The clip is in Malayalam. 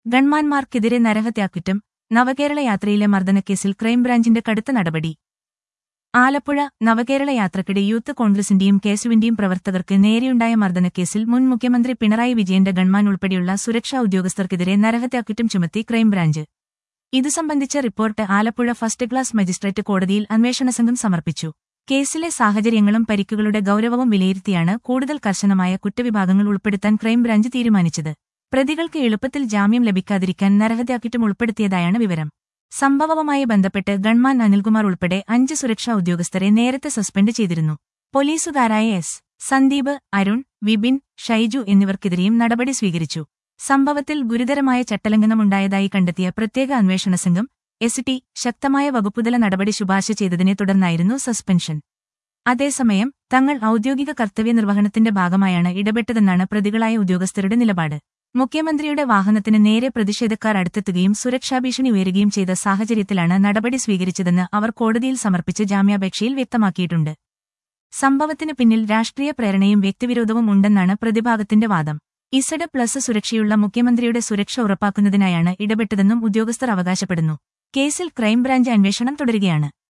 ഗൺമാൻമാർക്കെതിരെ നരഹത്യാക്കുറ്റം നവകേരള യാത്രയിലെ മർദ്ദനക്കേസിൽ ക്രൈംബ്രാഞ്ചിന്റെ കടുത്ത നടപടി ആലപ്പുഴ നവകേരള യാത്രക്കിടെ യൂത്ത് കോൺഗ്രസിന്റെയും കേസുവിന്റെയും പ്രവർത്തകർക്ക് നേരെയുണ്ടായ മർദ്ദനക്കേസിൽ മുൻ മുഖ്യമന്ത്രി പിണറായി വിജയന്റെ ഗൺമാൻ ഉൾപ്പെടെയുള്ള സുരക്ഷാ ഉദ്യോഗസ്ഥർക്കെതിരെ നരഹത്യാക്കുറ്റം ചുമത്തി ക്രൈംബ്രാഞ്ച് ഇതു സംബന്ധിച്ച report Alappuzha first class magistrate കോടതിയിൽ അന്വേഷണ സംഘം സമർപ്പിച്ചു കേസിലെ സാഹചര്യങ്ങളും പരിക്കുകളുടെ ഗൌരവവും വിലയിരുത്തിയാണ് കൂടുതൽ കർശനമായ കുറ്റവിഭാഗങ്ങൾ ഉൾപ്പെടുത്താൻ ക്രൈംബ്രാഞ്ച് തീരുമാനിച്ചത് പ്രതികൾക്ക് എളുപ്പത്തിൽ ജാമ്യം ലഭിക്കാതിരിക്കാൻ നരഹത്യാക്കുറ്റം ഉൾപ്പെടുത്തിയതായാണ് വിവരം സംഭവവുമായി ബന്ധപ്പെട്ട് ഗൺമാൻ അനിൽകുമാർ ഉൾപ്പെടെ അഞ്ച് സുരക്ഷാ ഉദ്യോഗസ്ഥരെ നേരത്തെ സസ്പെൻഡ് ചെയ്തിരുന്നു പോലീസുകാരായ എസ് സന്ദീപ് അരുൺ വിപിൻ ഷൈജു എന്നിവർക്കെതിരെയും നടപടി സ്വീകരിച്ചു സംഭവത്തിൽ ഗുരുതരമായ ചട്ടലംഘനമുണ്ടായതായി കണ്ടെത്തിയ പ്രത്യേക അന്വേഷണ സംഘം എസ് ടി ശക്തമായ വകുപ്പുതല നടപടി ശുപാർശ ചെയ്തതിനെ തുടർന്നായിരുന്നു സസ്പെൻഷൻ അതേസമയം തങ്ങൾ ഔദ്യോഗിക കർത്തവ്യ നിർവഹണത്തിന്റെ ഭാഗമായാണ് ഇടപെട്ടതെന്നാണ് പ്രതികളായ ഉദ്യോഗസ്ഥരുടെ നിലപാട് മുഖ്യമന്ത്രിയുടെ വാഹനത്തിന് നേരെ പ്രതിഷേധക്കാർ അടുത്തെത്തുകയും സുരക്ഷാഭീഷണി ഉയരുകയും ചെയ്ത സാഹചര്യത്തിലാണ് നടപടി സ്വീകരിച്ചതെന്ന് അവർ കോടതിയിൽ സമർപ്പിച്ച ജാമ്യാപേക്ഷയിൽ വ്യക്തമാക്കിയിട്ടുണ്ട് സംഭവത്തിന് പിന്നിൽ രാഷ്ട്രീയ പ്രേരണയും വ്യക്തിവിരോധവും ഉണ്ടെന്നാണ് പ്രതിഭാഗത്തിന്റെ വാദം ഇസഡ് പ്ലസ് സുരക്ഷയുള്ള മുഖ്യമന്ത്രിയുടെ സുരക്ഷ ഉറപ്പാക്കുന്നതിനായാണ് ഇടപെട്ടതെന്നും ഉദ്യോഗസ്ഥർ അവകാശപ്പെടുന്നു കേസിൽ ക്രൈംബ്രാഞ്ച് അന്വേഷണം തുടരുകയാണ്